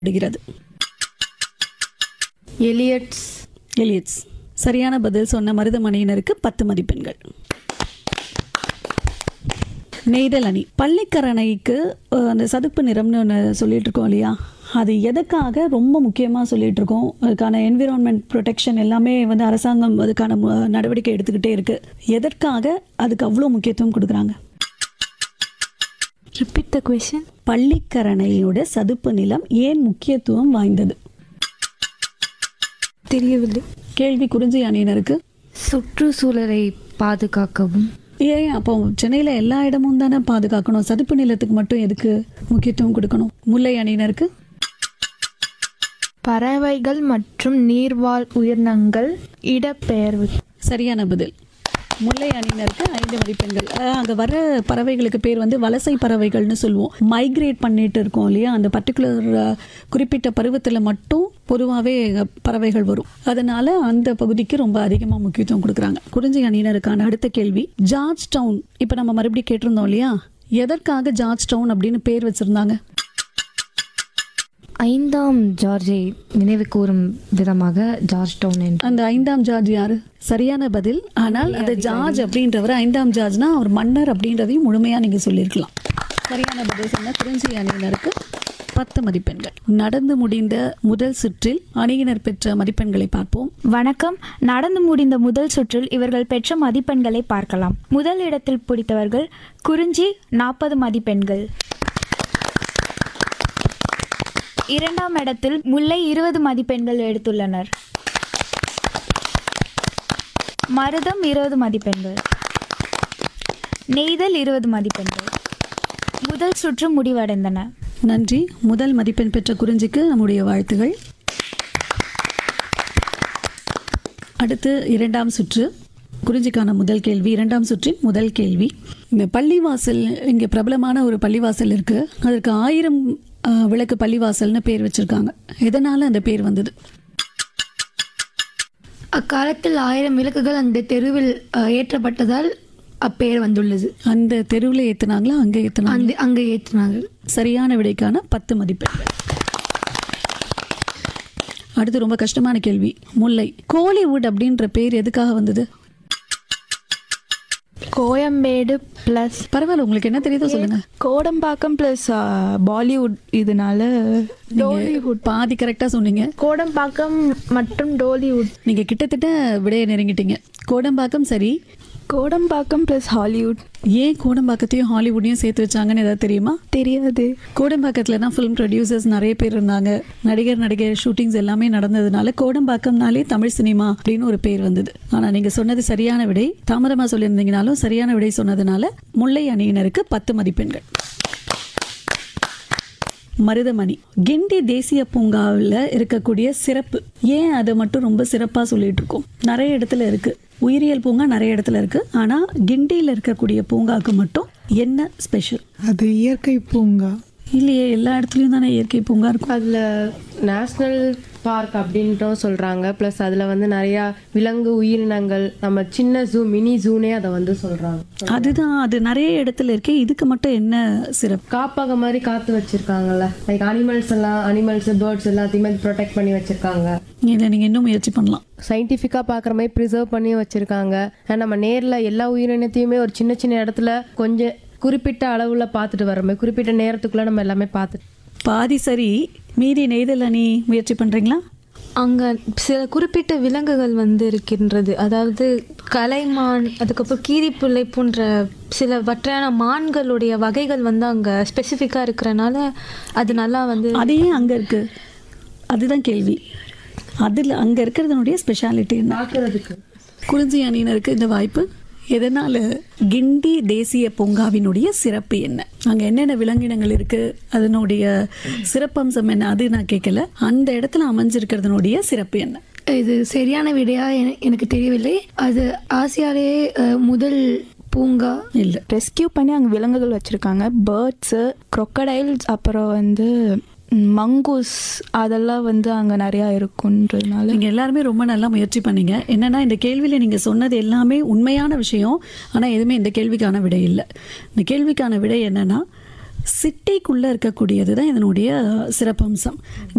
விடுகிறது எலியட்ஸ் எலியட்ஸ் சரியான பதில் சொன்ன மருதமணியினருக்கு பத்து மதிப்பெண்கள் நெய்தல் அணி பள்ளிக்கரணைக்கு அஹ், அந்த சதுப்பு நிறம்னு ஒன்று சொல்லிட்டு இருக்கோம் இல்லையா அது எதுக்காக ரொம்ப முக்கியமாக சொல்லிட்டு இருக்கோம் அதுக்கான என்விரான்மெண்ட் ப்ரொடெக்ஷன் எல்லாமே வந்து அரசாங்கம் அதுக்கான மு- நடவடிக்கை எடுத்துக்கிட்டே இருக்கு எதற்காக அதுக்கு அவ்வளோ முக்கியத்துவம் கொடுக்குறாங்க ரிப்பீட் த கொஷின் பள்ளிக்கரணையோட சதுப்பு நிலம் ஏன் முக்கியத்துவம் வாய்ந்தது தெரியவில்லை கேள்வி குறிஞ்சி அணியினருக்கு சுற்றுச்சூழலை பாதுகாக்கவும் ஏன் அப்போ சென்னையில் எல்லா இடமும் தானே பாதுகாக்கணும் சதுப்பு நிலத்துக்கு மட்டும் எதுக்கு முக்கியத்துவம் கொடுக்கணும் முல்லை அணியினருக்கு பறவைகள் மற்றும் நீர்வாழ் உயிரினங்கள் இடப்பெயர்வு சரியான பதில் முல்லை அணியினருக்கு ஐந்து மதிப்பெண்கள் அஹ் அங்க வர பறவைகளுக்கு பேர் வந்து வலசை பறவைகள்னு சொல்லுவோம் மைக்ரேட் பண்ணிட்டு இருக்கோம் இல்லையா அந்த பர்டிகுலர் குறிப்பிட்ட பருவத்தில் மட்டும் பொதுவாகவே பறவைகள் வரும் அதனால அந்த பகுதிக்கு ரொம்ப அதிகமாக முக்கியத்துவம் கொடுக்குறாங்க குறிஞ்சி அணியினருக்கான அடுத்த கேள்வி ஜார்ஜ் டவுன் இப்போ நம்ம மறுபடியும் கேட்டிருந்தோம் இல்லையா எதற்காக ஜார்ஜ் டவுன் அப்படின்னு பேர் வச்சிருந்தாங்க ஐந்தாம் ஜார்ஜை நினைவு கூறும் விதமாக ஜார்ஜ் டவுன் என்று அந்த ஐந்தாம் ஜார்ஜ் யாரு சரியான பதில் ஆனால் அந்த ஜார்ஜ் அப்படின்றவர் ஐந்தாம் ஜார்ஜ்னா அவர் மன்னர் அப்படின்றதையும் முழுமையா நீங்க சொல்லியிருக்கலாம் சரியான பதில் சொன்ன குறிஞ்சி அணியினருக்கு பத்து மதிப்பெண்கள் நடந்து முடிந்த முதல் சுற்றில் அணியினர் பெற்ற மதிப்பெண்களை பார்ப்போம் வணக்கம் நடந்து முடிந்த முதல் சுற்றில் இவர்கள் பெற்ற மதிப்பெண்களை பார்க்கலாம் முதல் இடத்தில் பிடித்தவர்கள் குறிஞ்சி நாற்பது மதிப்பெண்கள் இரண்டாம் இடத்தில் முல்லை இருபது மதிப்பெண்கள் எடுத்துள்ளனர் மருதம் இருபது மதிப்பெண்கள் நெய்தல் இருபது மதிப்பெண்கள் முதல் சுற்று முடிவடைந்தன நன்றி முதல் மதிப்பெண் பெற்ற குறிஞ்சிக்கு நம்முடைய வாழ்த்துகள் அடுத்து இரண்டாம் சுற்று குறிஞ்சிக்கான முதல் கேள்வி இரண்டாம் சுற்றின் முதல் கேள்வி இந்த பள்ளிவாசல் இங்கே பிரபலமான ஒரு பள்ளிவாசல் இருக்கு அதற்கு ஆயிரம் அஹ், விளக்கு பள்ளிவாசல்னு பேர் வச்சிருக்காங்க எதனால அந்த பேர் வந்தது அக்காலத்தில் ஆயிரம் விளக்குகள் அந்த தெருவில் அஹ், ஏற்றப்பட்டதால் அப்பெயர் வந்துள்ளது அந்த தெருவில் ஏத்துனாங்களா அங்கே ஏத்துனாங்க அந்த அங்கே ஏற்றினாங்க சரியான விடைக்கான பத்து மதிப்பெண்கள் அடுத்து ரொம்ப கஷ்டமான கேள்வி முல்லை கோலிவுட் அப்படின்ற பேர் எதுக்காக வந்தது கோயம்பேடு ப்ளஸ் பரவாயில்ல உங்களுக்கு என்ன தெரியுதோ சொல்லுங்க கோடம்பாக்கம் ப்ளஸ் பாலிவுட் இதனால டாலிவுட் பாதி கரெக்டா சொன்னீங்க கோடம்பாக்கம் மற்றும் டோலிவுட் நீங்க கிட்டத்தட்ட விடையை நெருங்கிட்டீங்க கோடம்பாக்கம் சரி கோடம்பாக்கம் ப்ளஸ் ஹாலிவுட் ஏன் கோடம்பாக்கத்தையும் ஹாலிவுட்டையும் சேர்த்து வச்சாங்கன்னு ஏதாவது தெரியுமா தெரியாது கோடம்பாக்கத்தில் தான் ஃபிலிம் ப்ரொடியூசர்ஸ் நிறைய பேர் இருந்தாங்க நடிகர் நடிகர் ஷூட்டிங்ஸ் எல்லாமே நடந்ததுனால கோடம்பாக்கம்னாலே தமிழ் சினிமா அப்படின்னு ஒரு பேர் வந்தது ஆனால் நீங்கள் சொன்னது சரியான விடை தாமதமாக சொல்லியிருந்தீங்கனாலும் சரியான விடை சொன்னதுனால முல்லை அணியினருக்கு பத்து மதிப்பெண்கள் மருதமணி கிண்டி தேசிய பூங்காவில் இருக்கக்கூடிய சிறப்பு ஏன் அதை மட்டும் ரொம்ப சிறப்பாக சொல்லிட்டு இருக்கோம் நிறைய இடத்துல இருக்கு உயிரியல் பூங்கா நிறைய இடத்துல இருக்கு ஆனால் கிண்டியில் இருக்கக்கூடிய பூங்காவுக்கு மட்டும் என்ன ஸ்பெஷல் அது இயற்கை பூங்கா இல்லையே எல்லா இடத்துலையும் தானே இயற்கை பூங்கா இருக்கும் அதில் நேஷ்னல் பார்க் அப்படின்ட்டும் சொல்கிறாங்க ப்ளஸ் அதில் வந்து நிறையா விலங்கு உயிரினங்கள் நம்ம சின்ன ஜூ மினி ஜூனே அதை வந்து சொல்கிறாங்க அதுதான் அது நிறைய இடத்துல இருக்கு இதுக்கு மட்டும் என்ன சிறப்பு காப்பகம் மாதிரி காத்து வச்சிருக்காங்கல்ல லைக் அனிமல்ஸ் எல்லாம் அனிமல்ஸ் பேர்ட்ஸ் எல்லாத்தையுமே ப்ரொடெக்ட் பண்ணி வச்சிருக்காங்க இதை நீங்கள் இன்னும் முயற்சி பண்ணலாம் சயின்டிஃபிக்காக பார்க்குற மாதிரி ப்ரிசர்வ் பண்ணி வச்சிருக்காங்க And நம்ம நேரில் எல்லா உயிரினத்தையுமே ஒரு சின்ன சின்ன இடத்துல கொஞ்சம் குறிப்பிட்ட அளவில் பார்த்துட்டு வர மாதிரி குறிப்பிட்ட நேரத்துக்குள்ளே நம்ம எல்லாமே பார்த்துட்டு பாதி சரி மீதி நெய்தல் அணி முயற்சி பண்ணுறீங்களா அங்கே சில குறிப்பிட்ட விலங்குகள் வந்து இருக்கின்றது அதாவது கலைமான் அதுக்கப்புறம் கீரிப்புள்ளை போன்ற சில வற்றையான மான்களுடைய வகைகள் வந்து அங்கே ஸ்பெசிஃபிக்காக இருக்கிறனால அது நல்லா வந்து அது ஏன் அங்கே இருக்கு அதுதான் கேள்வி அதில் அங்கே இருக்கிறதுனுடைய ஸ்பெஷாலிட்டி என்ன பார்க்குறதுக்கு குறிஞ்சி அணியினருக்கு இந்த வாய்ப்பு எதனால கிண்டி தேசிய பூங்காவினுடைய சிறப்பு என்ன அங்கே என்னென்ன விலங்கினங்கள் இருக்கு அதனுடைய சிறப்பம்சம் என்ன அது நான் கேட்கல அந்த இடத்துல அமைஞ்சிருக்கிறதுனுடைய சிறப்பு என்ன இது சரியான விடையா என- எனக்கு தெரியவில்லை அது ஆசியாலேயே அஹ், முதல் பூங்கா இல்லை ரெஸ்கியூ பண்ணி அங்கே விலங்குகள் வச்சுருக்காங்க பேர்ட்ஸு crocodiles அப்புறம் வந்து மங்கூஸ் அதெல்லாம் வந்து அங்கே நிறையா இருக்குன்றதுனால நீங்க எல்லாருமே ரொம்ப நல்லா முயற்சி பண்ணீங்க என்னன்னா இந்த கேள்வியில நீங்க சொன்னது எல்லாமே உண்மையான விஷயம் ஆனா எதுவுமே இந்த கேள்விக்கான விடை இல்லை இந்த கேள்விக்கான விடை என்னன்னா சிட்டிக்குள்ள இருக்கக்கூடியது தான் இதனுடைய சிறப்பம்சம்